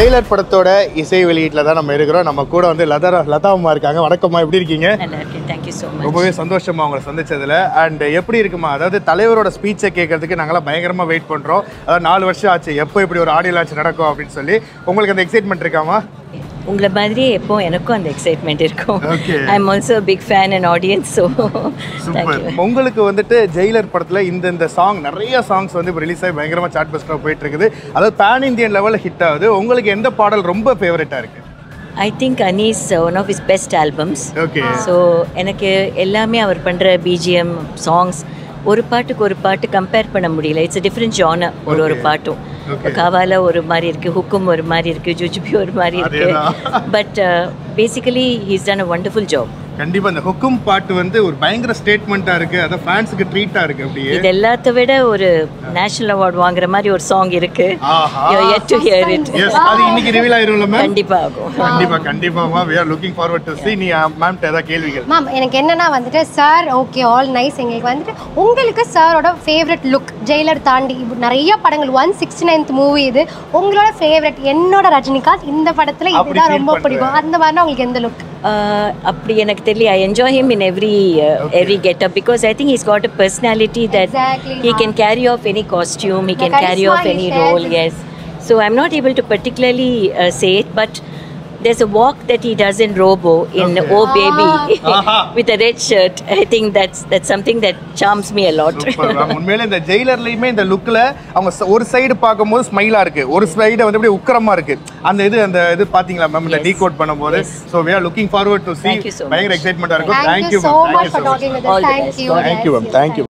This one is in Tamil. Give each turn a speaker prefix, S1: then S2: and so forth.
S1: ஜெயிலர் படத்தோட இசை வெளியீட்டில் தான் நம்ம இருக்கிறோம் நம்ம கூட வந்து லதா லதா அம்மா இருக்காங்க வணக்கம்மா எப்படி இருக்கீங்க
S2: நல்லா இருக்கேன் தேங்க்யூ ஸோ மச்
S1: ரொம்பவே சந்தோஷமா உங்களை சந்திச்சதுல அண்ட் எப்படி இருக்குமா அதாவது தலைவரோட ஸ்பீச்சை கேட்கறதுக்கு நாங்களாம் பயங்கரமா வெயிட் பண்றோம் அதாவது நாலு வருஷம் ஆச்சு எப்போ இப்படி ஒரு ஆடியோ லான்ச் நடக்கும் அப்படின்னு சொல்லி உங்களுக்கு அந்த எக்ஸைட்மெண்ட் இருக்காமா
S2: உங்களை மாதிரி எப்போ எனக்கும் அந்த எக்ஸைட்மெண்ட் இருக்கும்
S1: Okay.
S2: I am also big fan and audience so
S1: super உங்களுக்கு வந்துட்டு ஜெயிலர் படத்துல இந்த இந்த சாங் நிறைய சாங்ஸ் வந்து இப்போ ரிலீஸ் ஆகி பயங்கரமா சாட் பஸ்டா போயிட்டு இருக்குது அதாவது பேன் இந்தியன் லெவலில் ஹிட் ஆகுது உங்களுக்கு எந்த பாடல் ரொம்ப ஃபேவரட்டா இருக்கு
S2: ஐ திங்க் அனீஸ் one of is best albums
S1: okay
S2: so எனக்கு எல்லாமே அவர் பண்ணுற பிஜிஎம் சாங்ஸ் ஒரு பாட்டுக்கு ஒரு பாட்டு கம்பேர் பண்ண முடியல இட்ஸ் டிஃப்ரெண்ட் ஜானர் ஒரு ஒரு பாட்டும் கவால ஒரு மாதிரி இருக்கு ஹுக்கும் ஒரு மாதிரி இருக்கு ஜுஜுபி ஒரு மாதிரி இருக்கு but basically he's done a wonderful job
S1: கண்டிப்பா இந்த ஹுக்கும் பாட்டு வந்து ஒரு பயங்கர ஸ்டேட்மெண்ட்டா இருக்கு அதான் ஃபேன்ஸுக்கு ட்ரீட்டா இருக்கு அப்படியே
S2: இது எல்லாத்த விட ஒரு நேஷனல் அவார்ட் வாங்குற மாதிரி ஒரு சாங் இருக்கு
S1: ஆஹா
S2: yet to hear it
S1: yes அது இன்னைக்கு ரிவீல் ஆயிரும்ல மேம்
S2: கண்டிப்பா ஆகும்
S1: கண்டிப்பா கண்டிப்பா we are looking forward to see நீ மேம் ஏதாவது கேள்விகள்
S3: மேம் எனக்கு என்னன்னா வந்துட்டு சார் ஓகே ஆல் நைஸ் எங்களுக்கு வந்துட்டு உங்களுக்கு சாரோட ஃபேவரட் லுக் ஜெயிலர் தாண்டி இப்ப நிறைய படங்கள் ஒன் சிக்ஸ்டி நைன்த் மூவி இது உங்களோட ஃபேவரட் என்னோட ரஜினிகாந்த் இந்த படத்துல
S1: அப்படி
S3: இதுதான்
S1: feel
S3: ரொம்ப
S1: பண்ற.
S3: பிடிக்கும் அந்த மாதிரி உங்களுக்கு எந்த லுக்
S2: Uh, அப்படி எனக்கு தெரியல I enjoy him in every every getup because I think is got a personality that
S3: Exactly,
S2: he
S3: ma'am.
S2: can carry off any costume he
S3: The
S2: can carry off
S3: charisma he
S2: any
S3: shares
S2: role
S3: is-
S2: yes so i'm not able to particularly uh, say it but there's a walk that he does in robo in
S1: Okay.
S2: oh baby
S1: Aha.
S2: with a red shirt i think that's that's something that charms me a lot
S1: super ma'am உண்மையிலே இந்த ஜெயிலர்லயுமே இந்த லுக்ல அவங்க ச- ஒரு சைடு பார்க்கும்போது ஸ்மைலா இருக்கு ஒரு சைடு வந்து அப்படியே உக்கிரமா இருக்கு அந்த இது அந்த இது பாத்தீங்களா மேம் இந்த
S2: Yes.
S1: டீ கோட் பண்ணும்போது
S2: Yes.
S1: So we are looking forward to see
S2: Thank you so
S1: பயங்கர
S2: much.
S1: எக்ஸைட்மெண்டா இருக்கும்
S3: thank you
S1: thank you
S3: so
S1: ma'am
S3: much for talking with
S2: All the
S3: thank
S2: best.
S3: You
S1: thank you ma'am thank you